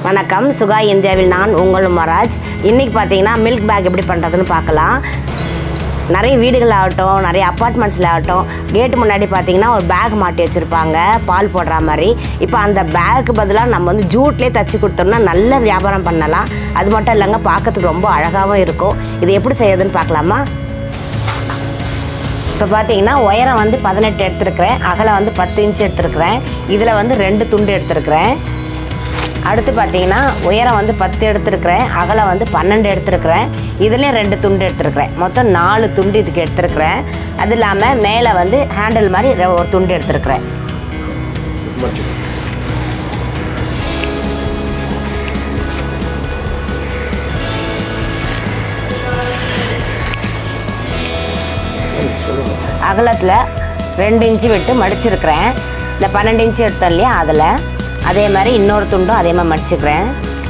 வணக்கம் சுகா இந்தியாவில் நான் உங்கள் மராஜ் இன்றைக்கி பார்த்தீங்கன்னா மில்க் பேக் எப்படி பண்ணுறதுன்னு பார்க்கலாம் நிறைய வீடுகள் ஆகட்டும் நிறைய அப்பார்ட்மெண்ட்ஸில் ஆகட்டும் கேட்டு முன்னாடி பார்த்தீங்கன்னா ஒரு பேக் மாட்டி வச்சுருப்பாங்க பால் போடுற மாதிரி இப்போ அந்த பேக்கு பதிலாக நம்ம வந்து ஜூட்லேயே தச்சு கொடுத்தோம்னா நல்ல வியாபாரம் பண்ணலாம் அது மட்டும் இல்லைங்க பார்க்கறதுக்கு ரொம்ப அழகாகவும் இருக்கும் இது எப்படி செய்யறதுன்னு பார்க்கலாமா இப்போ பார்த்தீங்கன்னா உயரம் வந்து பதினெட்டு எடுத்துருக்கிறேன் அகலம் வந்து பத்து இன்ச் எடுத்துருக்கிறேன் இதில் வந்து ரெண்டு துண்டு எடுத்துருக்கிறேன் அடுத்து பார்த்தீங்கன்னா உயரம் வந்து பத்து எடுத்துருக்கிறேன் அகலம் வந்து பன்னெண்டு எடுத்துருக்கிறேன் இதுலேயும் ரெண்டு துண்டு எடுத்துருக்கிறேன் மொத்தம் நாலு துண்டு இதுக்கு எடுத்துருக்கிறேன் அது இல்லாமல் மேலே வந்து ஹேண்டில் மாதிரி ரெ- ஒரு துண்டு எடுத்துருக்கிறேன் அகலத்தில் ரெண்டு இன்ச்சு விட்டு மடிச்சிருக்கிறேன் இந்த பன்னெண்டு இன்ச்சு எடுத்தோம் இல்லையா அதில் அதே மாதிரி இன்னொரு துண்டும் அதே மாதிரி மடிச்சுக்கிறேன்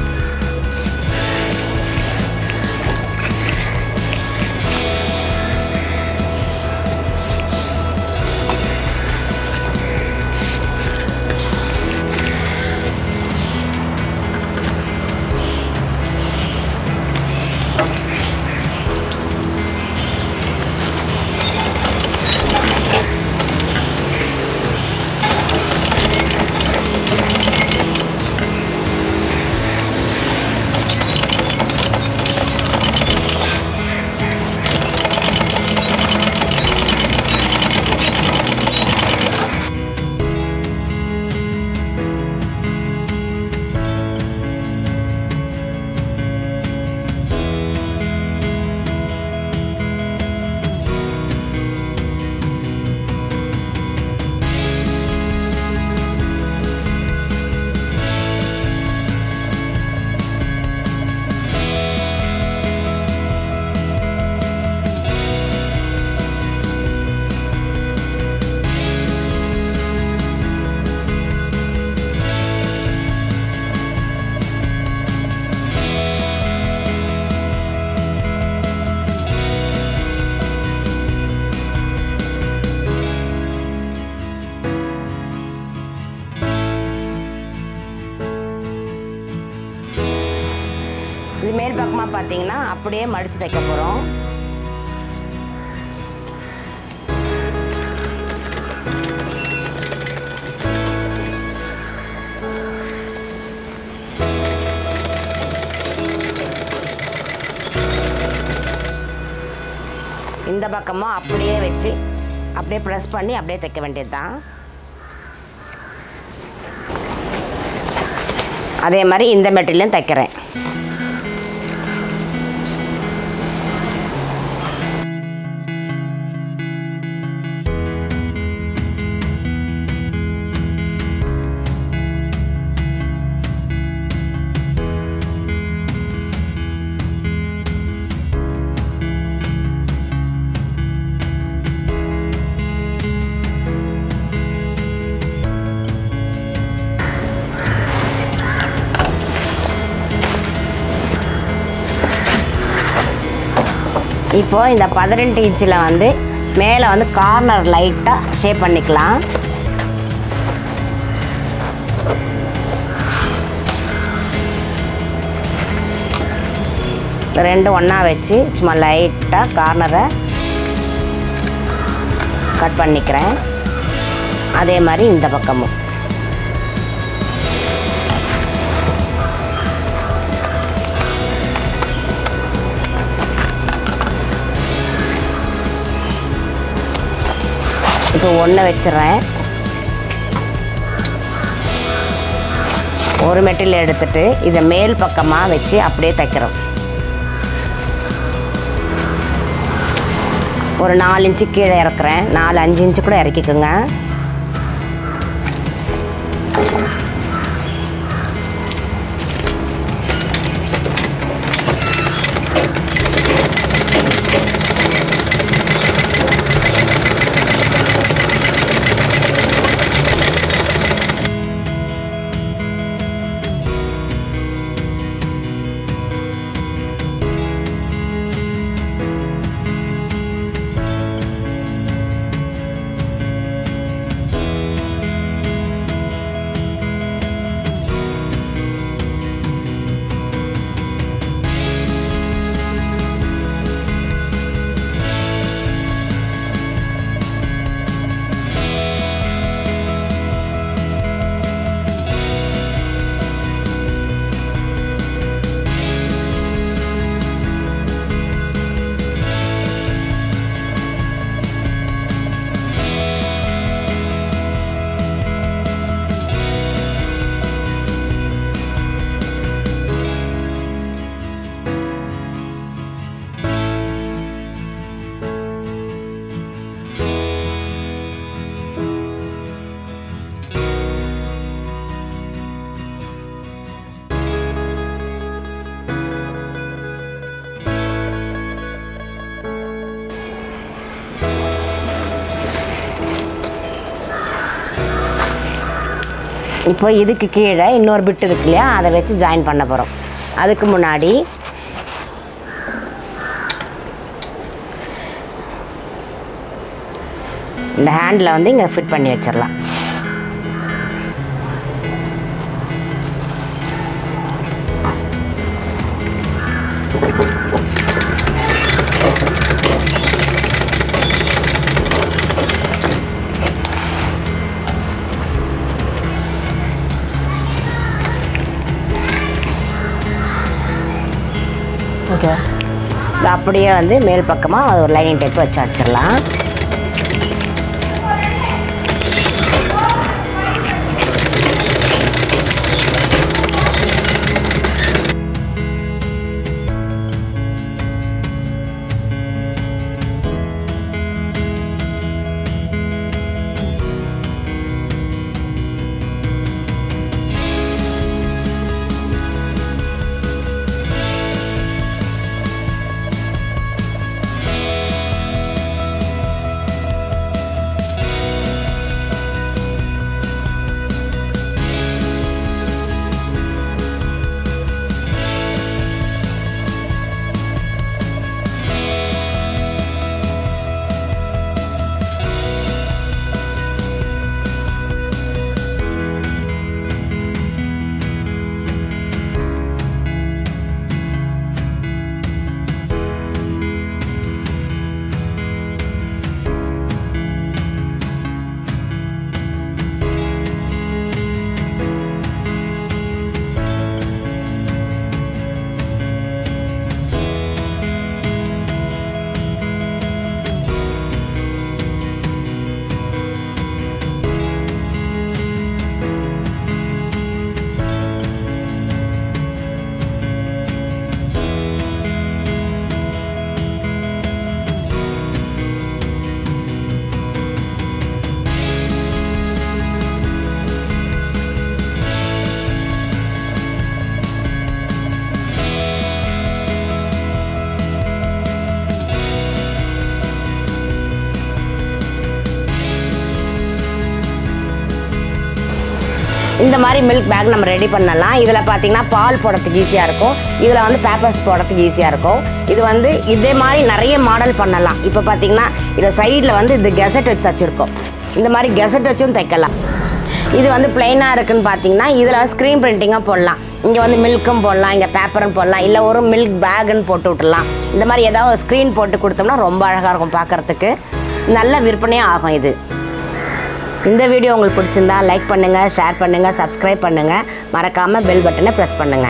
இது மேல் பக்கமாக பார்த்தீங்கன்னா அப்படியே மடித்து தைக்க போகிறோம் இந்த பக்கமும் அப்படியே வச்சு அப்படியே ப்ரெஸ் பண்ணி அப்படியே தைக்க வேண்டியது தான் அதே மாதிரி இந்த மெட்டீரியலும் தைக்கிறேன் இப்போ இந்த பதினெட்டு இன்ச்சில் வந்து மேலே வந்து கார்னர் லைட்டாக ஷேப் பண்ணிக்கலாம் இந்த ரெண்டும் ஒன்றா வச்சு சும்மா லைட்டாக கார்னரை கட் பண்ணிக்கிறேன் அதே மாதிரி இந்த பக்கமும் இப்போ ஒன்று வச்சிடுறேன் ஒரு மெட்டீரியல் எடுத்துட்டு இதை மேல் பக்கமாக வச்சு அப்படியே தைக்கிறோம் ஒரு நாலு இன்ச்சு கீழே இறக்குறேன் நாலு அஞ்சு இன்ச்சு கூட இறக்கிக்கோங்க இப்போ இதுக்கு கீழே இன்னொரு பிட் இருக்கு இல்லையா அதை வச்சு ஜாயின் பண்ண போகிறோம் அதுக்கு முன்னாடி இந்த ஹேண்டில் வந்து இங்கே ஃபிட் பண்ணி வச்சிடலாம் ஓகே இது அப்படியே வந்து மேல் பக்கமாக அது ஒரு லைனிங் டைப் வச்சு அடிச்சிடலாம் இந்த மாதிரி மில்க் பேக் நம்ம ரெடி பண்ணலாம் இதில் பார்த்தீங்கன்னா பால் போடுறதுக்கு ஈஸியாக இருக்கும் இதில் வந்து பேப்பர்ஸ் போடுறதுக்கு ஈஸியாக இருக்கும் இது வந்து இதே மாதிரி நிறைய மாடல் பண்ணலாம் இப்போ பார்த்தீங்கன்னா இதில் சைடில் வந்து இது கெசட் வச்சு தச்சிருக்கோம் இந்த மாதிரி கெசட் வச்சும் தைக்கலாம் இது வந்து பிளைனாக இருக்குன்னு பார்த்தீங்கன்னா இதில் ஸ்க்ரீன் பிரிண்டிங்காக போடலாம் இங்கே வந்து மில்க்கும் போடலாம் இங்கே பேப்பரும் போடலாம் இல்லை ஒரு மில்க் பேக்குன்னு போட்டு விட்டுடலாம் இந்த மாதிரி ஏதாவது ஸ்க்ரீன் போட்டு கொடுத்தோம்னா ரொம்ப அழகாக இருக்கும் பார்க்குறதுக்கு நல்ல விற்பனையும் ஆகும் இது இந்த வீடியோ உங்களுக்கு பிடிச்சிருந்தா லைக் பண்ணுங்கள் ஷேர் பண்ணுங்கள் சப்ஸ்கிரைப் பண்ணுங்கள் மறக்காமல் பெல் பட்டனை ப்ரெஸ் பண்ணுங்கள்